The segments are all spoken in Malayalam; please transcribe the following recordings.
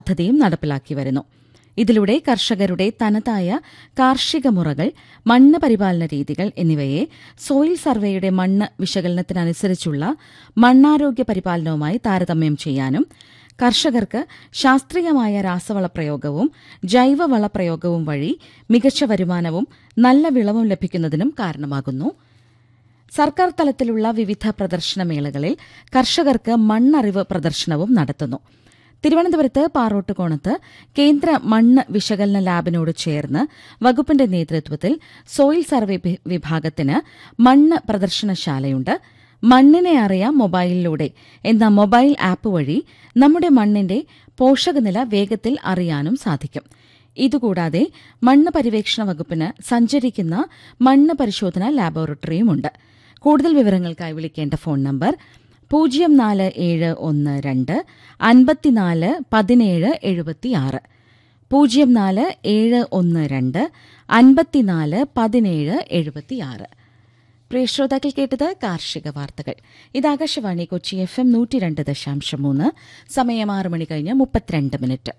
പദ്ധതിയും നടപ്പിലാക്കി വരുന്നു ഇതിലൂടെ കർഷകരുടെ തനതായ കാർഷിക മുറകൾ മണ്ണ് പരിപാലന രീതികൾ എന്നിവയെ സോയിൽ സർവേയുടെ മണ്ണ് വിശകലനത്തിനനുസരിച്ചുള്ള മണ്ണാരോഗ്യ പരിപാലനവുമായി താരതമ്യം ചെയ്യാനും കർഷകർക്ക് ശാസ്ത്രീയമായ രാസവളപ്രയോഗവും ജൈവവളപ്രയോഗവും വഴി മികച്ച വരുമാനവും നല്ല വിളവും ലഭിക്കുന്നതിനും കാരണമാകുന്നു സർക്കാർ തലത്തിലുള്ള വിവിധ പ്രദർശനമേളകളിൽ കർഷകർക്ക് മണ്ണറിവ് പ്രദർശനവും നടത്തുന്നു തിരുവനന്തപുരത്ത് പാറോട്ടുകോണത്ത് കേന്ദ്ര മണ്ണ് വിശകലന ലാബിനോട് ചേർന്ന് വകുപ്പിന്റെ നേതൃത്വത്തിൽ സോയിൽ സർവേ വി- വിഭാഗത്തിന് മണ്ണ് പ്രദർശനശാലയുണ്ട് മണ്ണിനെ അറിയാം മൊബൈലിലൂടെ എന്ന മൊബൈൽ ആപ്പ് വഴി നമ്മുടെ മണ്ണിന്റെ പോഷകനില വേഗത്തിൽ അറിയാനും സാധിക്കും ഇതുകൂടാതെ മണ്ണ് പര്യവേക്ഷണ വകുപ്പിന് സഞ്ചരിക്കുന്ന മണ്ണ് പരിശോധന ലാബോറട്ടറിയുമുണ്ട് കൂടുതൽ വിവരങ്ങൾക്കായി വിളിക്കേണ്ട ഫോൺ നമ്പർ പൂജ്യം നാല് ഏഴ് ഒന്ന് രണ്ട് അൻപത്തിനാല് പതിനേഴ് എഴുപത്തിയാറ് പൂജ്യം നാല് ഏഴ് ഒന്ന് രണ്ട് അൻപത്തിനാല് പതിനേഴ് എഴുപത്തിയാറ് പ്രിയ ശ്രോതാക്കൾ കേട്ടത് കാർഷിക വാർത്തകൾ ഇത് ആകാശവാണി കൊച്ചി എഫ് എം നൂറ്റി രണ്ട് ദശാംശം മൂന്ന് സമയം ആറ് മണി കഴിഞ്ഞ് മുപ്പത്തിരണ്ട് മിനിറ്റ്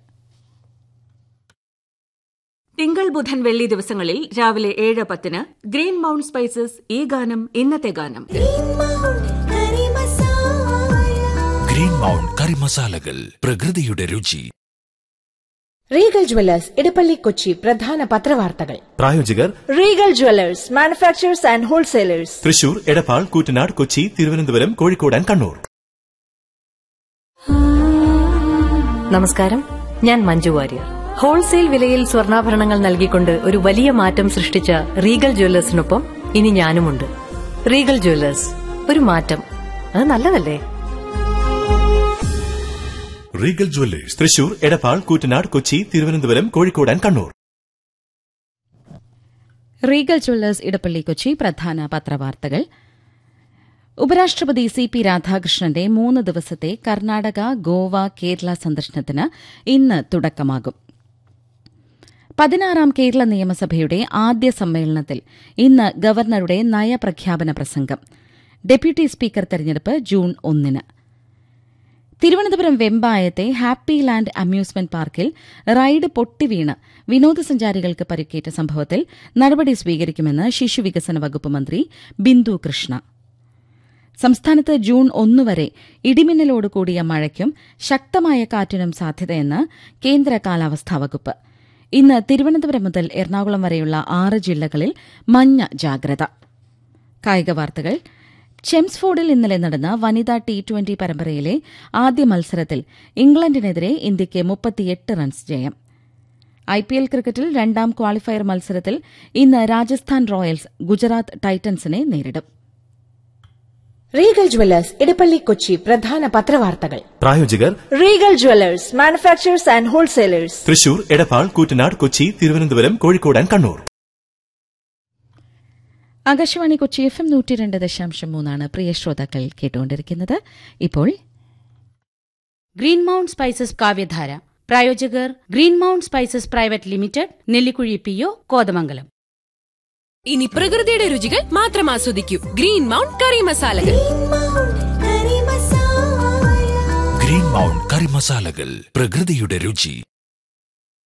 തിങ്കൾ ബുധൻ വെള്ളി ദിവസങ്ങളിൽ രാവിലെ ഏഴ് പത്തിന് ഗ്രീൻ മൗണ്ട് സ്പൈസസ് ഈ ഗാനം ഇന്നത്തെ ഗാനം ഗ്രീൻ മൗണ്ട് കറി മസാലകൾ പ്രകൃതിയുടെ രുചി റീഗൽ ജുവല്ലേഴ്സ് ഇടപ്പള്ളി കൊച്ചി പ്രധാന പത്രവാർത്തകൾ പ്രായോജകർ Regal jewellers manufacturers and wholesalers Thrissur Edappal Koottanad Kochi Thiruvananthapuram Kozhikode and Kannur നമസ്കാരം ഞാൻ മഞ്ജു വാര്യർ ഹോൾസെയിൽ വിലയിൽ സ്വർണ്ണാഭരണങ്ങൾ നൽകിക്കൊണ്ട് ഒരു വലിയ മാറ്റം സൃഷ്ടിച്ച റീഗൽ ജ്വല്ലേഴ്സിനൊപ്പം ഇനി ഞാനുമുണ്ട് റീഗൽ ജ്വല്ലേഴ്സ് ഒരു മാറ്റം അത് നല്ലതല്ലേ Regal jewellers Thrissur Edappal Koottanad Kochi Thiruvananthapuram Kozhikode and Kannur Regal jewellers Edappally Kochi പ്രധാന പത്രവാർത്തകൾ ഉപരാഷ്ട്രപതി സി പി രാധാകൃഷ്ണന്റെ മൂന്ന് ദിവസത്തെ കർണാടക ഗോവ കേരള സന്ദർശനത്തിന് ഇന്ന് തുടക്കമാകും പതിനാറാം കേരള നിയമസഭയുടെ ആദ്യ സമ്മേളനത്തിൽ ഇന്ന് ഗവർണറുടെ നയപ്രഖ്യാപന പ്രസംഗം ഡെപ്യൂട്ടി സ്പീക്കർ തെരഞ്ഞെടുപ്പ് ജൂൺ ഒന്നിന് തിരുവനന്തപുരം വെമ്പായത്തെ ഹാപ്പി ലാൻഡ് അമ്യൂസ്മെന്റ് പാർക്കിൽ റൈഡ് പൊട്ടിവീണ് വിനോദസഞ്ചാരികൾക്ക് പരിക്കേറ്റ സംഭവത്തിൽ നടപടി സ്വീകരിക്കുമെന്ന് ശിശുവികസന വകുപ്പ് മന്ത്രി ബിന്ദു കൃഷ്ണ സംസ്ഥാനത്ത് ജൂൺ ഒന്ന് വരെ ഇടിമിന്നലോട് കൂടിയ മഴയ്ക്കും ശക്തമായ കാറ്റിനും സാധ്യതയെന്ന് കേന്ദ്ര കാലാവസ്ഥാ വകുപ്പ് ഇന്ന് തിരുവനന്തപുരം മുതൽ എറണാകുളം വരെയുള്ള ആറ് ജില്ലകളിൽ മഞ്ഞ ജാഗ്രത കായിക വാർത്തകൾ ചെംസ്ഫോർഡിൽ ഇന്നലെ നടന്ന വനിതാ ടി ട്വന്റി പരമ്പരയിലെ ആദ്യ മത്സരത്തിൽ ഇംഗ്ലണ്ടിനെതിരെ ഇന്ത്യയ്ക്ക് മുപ്പത്തിയെട്ട് റൺസ് ജയം ഐപിഎൽ ക്രിക്കറ്റിൽ രണ്ടാം ക്വാളിഫയർ മത്സരത്തിൽ ഇന്ന് രാജസ്ഥാൻ റോയൽസ് ഗുജറാത്ത് ടൈറ്റൻസിനെ നേരിടും റീഗൽ ജുവല്ലേഴ്സ് ഇടപ്പള്ളി കൊച്ചി പ്രധാന പത്രവാർത്തകൾ പ്രായോജകർ Regal jewellers manufacturers and wholesalers Thrissur Edappal Koottanad Kochi Thiruvananthapuram Kozhikode and Kannur Akashvani Kochi F M നൂറ്റി രണ്ട് ദശാംശം മൂന്നാണ് പ്രിയ ശ്രോതാക്കൾ കേട്ടുകൊണ്ടിരിക്കുന്നത് ഇപ്പോൾ ഗ്രീൻ മൗണ്ട് സ്പൈസസ് കാവ്യധാര പ്രായോജകർ green mount spices private limited Nellikuzhi P O Kothamangalam ഇനി പ്രകൃതിയുടെ രുചികൾ മാത്രം ആസ്വദിക്കൂ ഗ്രീൻ മൗണ്ട് കറി മസാലകൾ ഗ്രീൻ മൗണ്ട് കറി മസാലകൾ പ്രകൃതിയുടെ രുചി